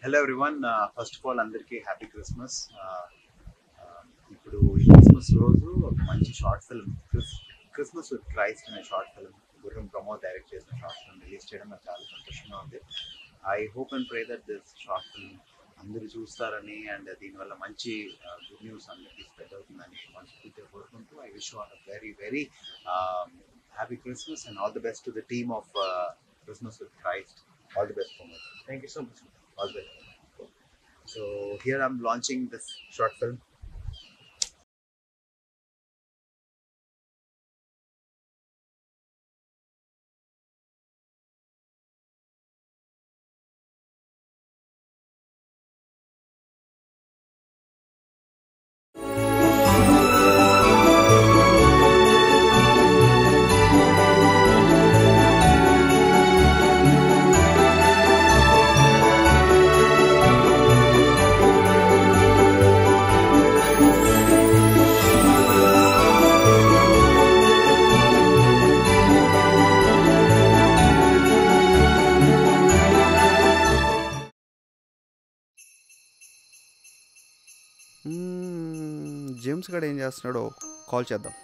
Hello everyone first of all అందరికీ happy Christmas ఇప్పుడు ఈ క్రిస్మస్ రోజు ఒక మంచి short film Christmas with Christ అనే short film Gurram Pramod direct చేసిన షార్ట్ ఫిల్మ్ రిలీజ్ చేయడం నాకు చాలా సంతోషంగా ఉంది I hope and pray that this short film అందరూ చూస్తారని అండ్ దీనివల్ల మంచి గుడ్ న్యూస్ అందరికీ స్ప్రెడ్ అవుతుందని మనస్ఫూర్తిగా కోరుకుంటూ I wish all very very happy Christmas and all the best to the team of Christmas with Christ all the best for much thank you so much all the So here I'm launching this short film. Hmm, James గడ్ ఏం చేస్తున్నాడో call చేద్దాం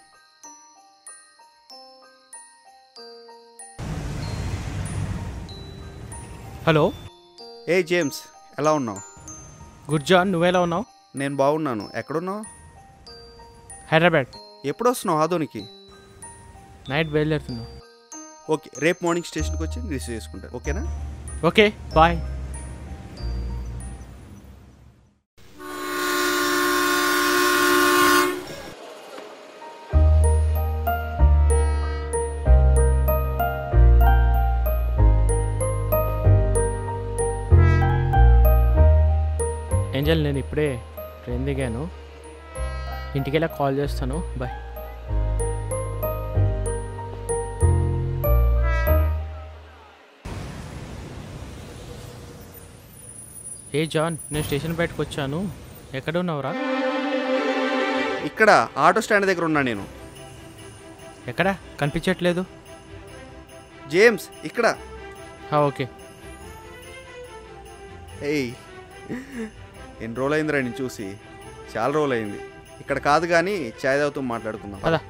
hello ఏ James ఎలా ఉన్నావు good John నువ్వెలా ఉన్నావు నేను బాగున్నాను ఎక్కడున్నావు హైదరాబాద్ ఎప్పుడు వస్తున్నావు ఆదోనికి నైట్ బయలుదేరుతున్నావు ఓకే రేపు మార్నింగ్ స్టేషన్కి వచ్చి రిసీవ్ చేసుకుంటాను ఓకేనా ఓకే బాయ్ ఏంజల్ నేను ఇప్పుడే ట్రైన్ దిగాను ఇంటికి వెళ్ళా కాల్ చేస్తాను బాయ్ ఏ జాన్ నేను స్టేషన్ బయటకు వచ్చాను ఎక్కడ ఉన్నావురా ఇక్కడ ఆటో స్టాండ్ దగ్గర ఉన్నా నేను ఎక్కడ కనిపించట్లేదు జేమ్స్ ఇక్కడ ఆ, ఓకే ఏయ్ ఎన్ని రోజులు అయిందిరా నేను చూసి చాలా రోజులు అయింది ఇక్కడ కాదు కానీ చాయ్ తాగుతూ మాట్లాడుకుందాం పద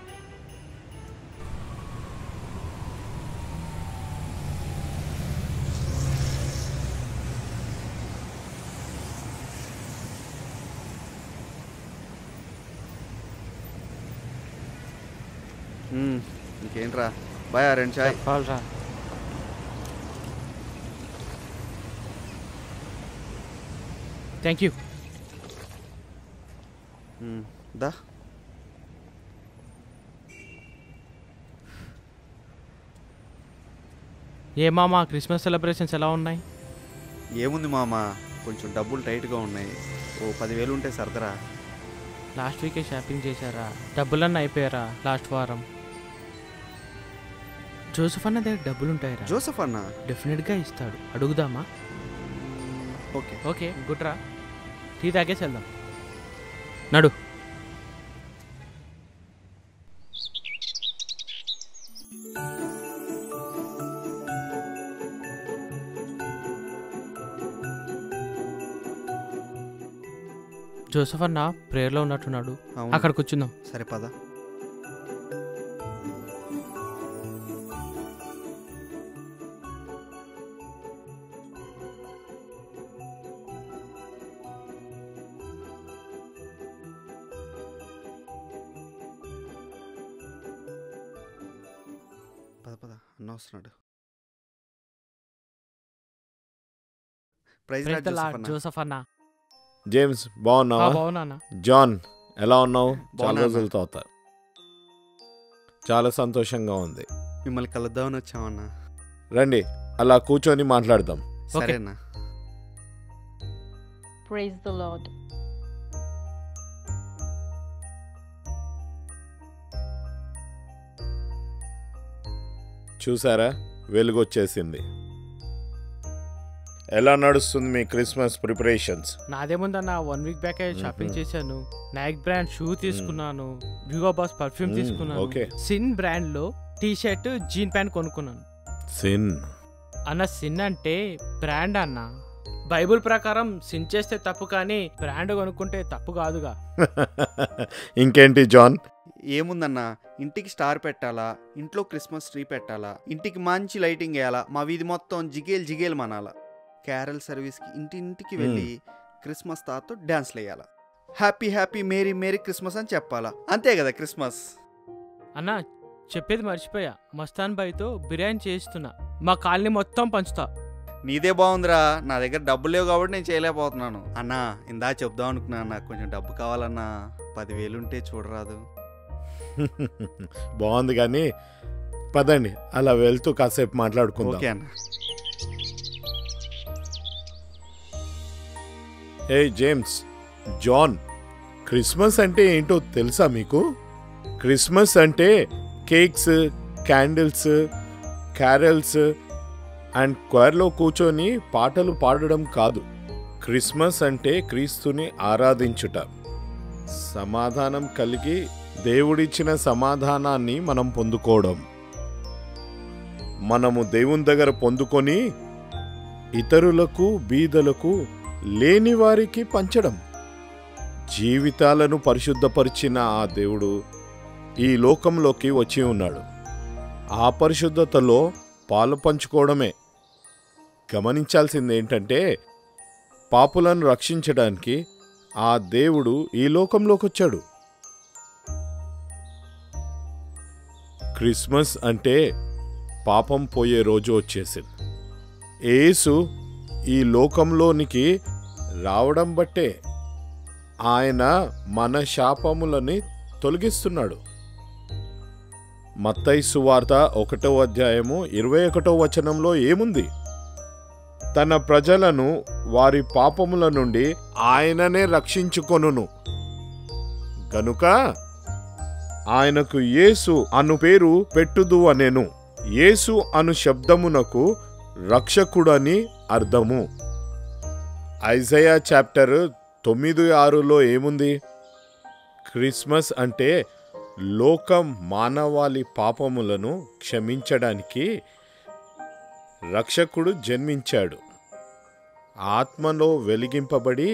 మ్మ్, ఇంకేంట్రా బాయ్ రెండు చాయ్ చెప్పాలరా థ్యాంక్ యూ మ్మ్, దా ఏ మామా క్రిస్మస్ సెలబ్రేషన్స్ ఎలా ఉన్నాయి ఏముంది మామ కొంచెం డబ్బులు టైట్గా ఉన్నాయి ఓ పదివేలు ఉంటే సరదరా లాస్ట్ వీకే షాపింగ్ చేశారా డబ్బులన్నీ అయిపోయారా లాస్ట్ వారం జోసఫ్ అన్న దగ్గర డబ్బులు ఉంటాయరా జోసఫ్ అన్న డెఫినెట్గా ఇస్తాడు అడుగుదామా ఓకే ఓకే గుడ్ రా టీ తాగేసి వెళ్దాం నడు జోసఫ్ అన్న ప్రేయర్లో ఉన్నట్టున్నాడు అవును. అక్కడ కూర్చుందాం సరే పద పద పద అన్న వస్తున్నాడు ప్రైజ్ Praise the Lord, అన్న జోసఫ్ అన్న జేమ్స్ ఆ, బాగున్నావా బాగున్నా జాన్ ఎలా ఉన్నావు చాలా బాగున్నాను. రోజుల తర్వాత చాలా సంతోషంగా ఉంది మిమ్మల్ని కలుద్దామని వచ్చామన్నా రండి అలా కూర్చొని మాట్లాడదాం సరేనా Praise the Lord. చూసారా వెలుగు వచ్చేసింది ఎలా నడుస్తుంది మీ క్రిస్మస్ ప్రిపరేషన్స్ నాదేముందన్న one week back shopping hmm. చేశాను నైక్ బ్రాండ్ షూ తీసుకున్నాను విగో బాస్ పర్ఫ్యూమ్ మ్మ్, తీసుకున్నాను ఓకే. సిన్ బ్రాండ్ లో టీ షర్ట్ జీన్ ప్యాంట్ కొనుక్కున్నాను సిన్ అన్న సిన్ అంటే బ్రాండ్ అన్న బైబుల్ ప్రకారం సించేస్తే తప్పు కానీ బ్రాండ్ కొనుక్కుంటే తప్పు కాదుగా ఇంకేంటి జాన్ ఏముందన్నా ఇంటికి స్టార్ పెట్టాలా ఇంట్లో క్రిస్మస్ ట్రీ పెట్టాలా ఇంటికి మంచి లైటింగ్ వేయాలా మా వీధి మొత్తం జిగేల్ జిగేల్ మనాలా క్యారల్ సర్వీస్కి ఇంటి ఇంటికి వెళ్ళి క్రిస్మస్ తాతో డ్యాన్స్లు వేయాలా happy happy merry merry Christmas అని చెప్పాలా అంతే కదా క్రిస్మస్ అన్నా చెప్పేది మర్చిపోయా మస్తాన్ బాయ్తో బిర్యానీ చేయిస్తున్నా మా కాలనీ మొత్తం పంచుతా నీదే బాగుందిరా నా దగ్గర డబ్బులు లేవు కాబట్టి నేను చేయలేకపోతున్నాను అన్నా ఇందా చెప్దాం అనుకున్నా నాకు కొంచెం డబ్బు కావాలన్నా పదివేలు ఉంటే చూడరాదు బాగుంది కానీ పదండి అలా వెళ్తూ కాసేపు మాట్లాడుకుందాం ఓకే అన్న ఏ జేమ్స్ జాన్ క్రిస్మస్ అంటే ఏంటో తెలుసా మీకు క్రిస్మస్ అంటే కేక్స్ క్యాండిల్స్ క్యారల్స్ అండ్ క్వైర్లో కూర్చొని పాటలు పాడడం కాదు క్రిస్మస్ అంటే క్రీస్తుని ఆరాధించుట సమాధానం కలిగి దేవుడిచ్చిన సమాధానాన్ని మనం పొందుకోవడం మనము దేవుని దగ్గర పొందుకొని ఇతరులకు బీదలకు లేని వారికి పంచడం జీవితాలను పరిశుద్ధపరిచిన ఆ దేవుడు ఈ లోకంలోకి వచ్చి ఉన్నాడు ఆ పరిశుద్ధతలో పాలు పంచుకోవడమే గమనించాల్సింది ఏంటంటే పాపులను రక్షించడానికి ఆ దేవుడు ఈ లోకంలోకి వచ్చాడు క్రిస్మస్ అంటే పాపం పోయే రోజు వచ్చేసింది యేసు ఈ లోకంలోనికి రావడం బట్టే ఆయన మన శాపములని తొలగిస్తున్నాడు మత్తయి సువార్త ఒకటో అధ్యాయము ఇరవై ఒకటో వచనంలో ఏముంది తన ప్రజలను వారి పాపముల నుండి ఆయననే రక్షించుకొనును గనుక ఆయనకు యేసు అను పేరు పెట్టుదు అనేను యేసు అను శబ్దమునకు రక్షకుడని అర్థము ఐజయా చాప్టర్ తొమ్మిది ఆరులో ఏముంది క్రిస్మస్ అంటే లోకం మానవాళి పాపములను క్షమించడానికి రక్షకుడు జన్మించాడు ఆత్మలో వెలిగింపబడి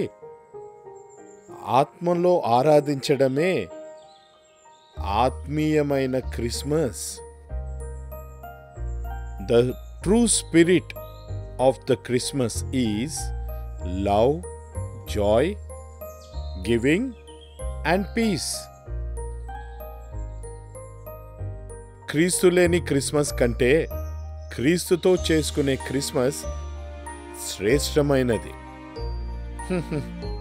ఆత్మలో ఆరాధించడమే ఆత్మీయమైన Christmas the true spirit of the Christmas is love joy giving and peace క్రీస్తు లేని క్రిస్మస్ కంటే క్రీస్తుతో చేసుకునే క్రిస్మస్ శ్రేష్టమైనది